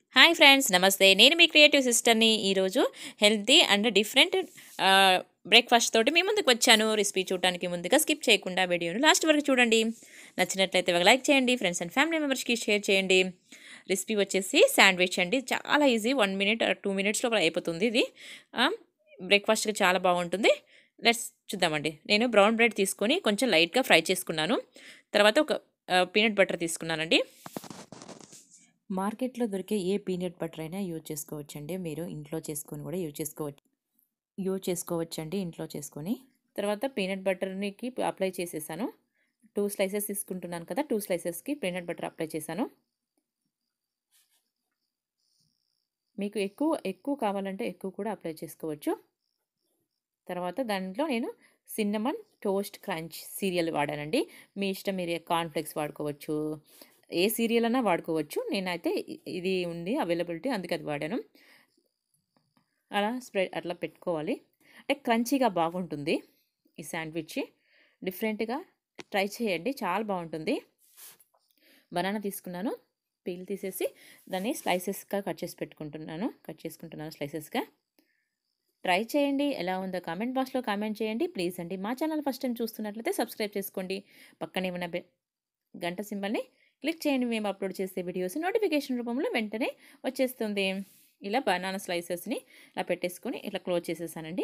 hi friends నమస్తే నేను మీ creative సిస్టర్ని ఈరోజు హెల్తీ అండ్ డిఫరెంట్ బ్రేక్ఫాస్ట్ తోటి మీ ముందుకు వచ్చాను రెసిపీ చూడడానికి ముందుగా స్కిప్ చేయకుండా వీడియోను లాస్ట్ వరకు చూడండి నచ్చినట్లయితే ఒక లైక్ చేయండి ఫ్రెండ్స్ అండ్ ఫ్యామిలీ మెంబర్స్కి షేర్ చేయండి రెసిపీ వచ్చేసి శాండ్విచ్ అండి చాలా ఈజీ వన్ మినిట్ టూ మినిట్స్లో అయిపోతుంది ఇది బ్రేక్ఫాస్ట్కి చాలా బాగుంటుంది లెట్స్ చూద్దామండి నేను బ్రౌన్ బ్రెడ్ తీసుకొని కొంచెం లైట్గా ఫ్రై చేసుకున్నాను తర్వాత ఒక పీనట్ బటర్ తీసుకున్నానండి మార్కెట్లో దొరికే ఏ పీనట్ బటర్ అయినా యూజ్ చేసుకోవచ్చండి మీరు ఇంట్లో చేసుకొని కూడా యూజ్ చేసుకోవచ్చు యూజ్ చేసుకోవచ్చండి ఇంట్లో చేసుకొని తర్వాత పీనట్ బటర్నికి అప్లై చేసేసాను టూ స్లైసెస్ తీసుకుంటున్నాను కదా టూ స్లైసెస్కి పీనట్ బటర్ అప్లై చేశాను మీకు ఎక్కువ ఎక్కువ కావాలంటే ఎక్కువ కూడా అప్లై చేసుకోవచ్చు తర్వాత దాంట్లో నేను సిన్నమన్ టోస్ట్ క్రంచ్ సీరియల్ వాడానండి మీ ఇష్టం మీరు కార్న్ఫ్లెక్స్ వాడుకోవచ్చు ఏ సీరియల్ అయినా వాడుకోవచ్చు నేనైతే ఇది ఉంది అవైలబిలిటీ అందుకే అది వాడాను అలా స్ప్రెడ్ అట్లా పెట్టుకోవాలి అంటే క్రంచీగా బాగుంటుంది ఈ శాండ్విచ్ డిఫరెంట్గా ట్రై చేయండి చాలా బాగుంటుంది బనానా తీసుకున్నాను పీల్ తీసేసి దాన్ని స్లైసెస్గా కట్ చేసి పెట్టుకుంటున్నాను కట్ చేసుకుంటున్నాను స్లైసెస్గా ట్రై చేయండి ఎలా ఉందో కామెంట్ బాక్స్లో కామెంట్ చేయండి ప్లీజ్ అండి మా ఛానల్ ఫస్ట్ టైం చూస్తున్నట్లయితే సబ్స్క్రైబ్ చేసుకోండి పక్కనే ఉన్న గంట సింబల్ని క్లిక్ చేయండి మేము అప్లోడ్ చేసే వీడియోస్ నోటిఫికేషన్ రూపంలో వెంటనే వచ్చేస్తుంది ఇలా బనానా స్లైసెస్ని ఇలా పెట్టేసుకొని ఇట్లా క్లోజ్ చేసేసానండి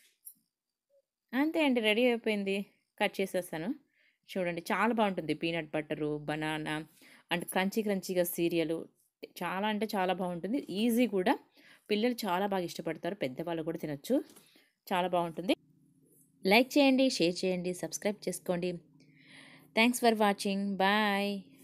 అంతే అండి రెడీ అయిపోయింది కట్ చేసేసాను చూడండి చాలా బాగుంటుంది peanut butter banana and crunchy క్రంచీగా సీరియలు చాలా అంటే చాలా బాగుంటుంది ఈజీ కూడా పిల్లలు చాలా బాగా ఇష్టపడతారు పెద్దవాళ్ళు కూడా తినచ్చు చాలా బాగుంటుంది లైక్ చేయండి షేర్ చేయండి సబ్స్క్రైబ్ చేసుకోండి థ్యాంక్స్ ఫర్ వాచింగ్ బాయ్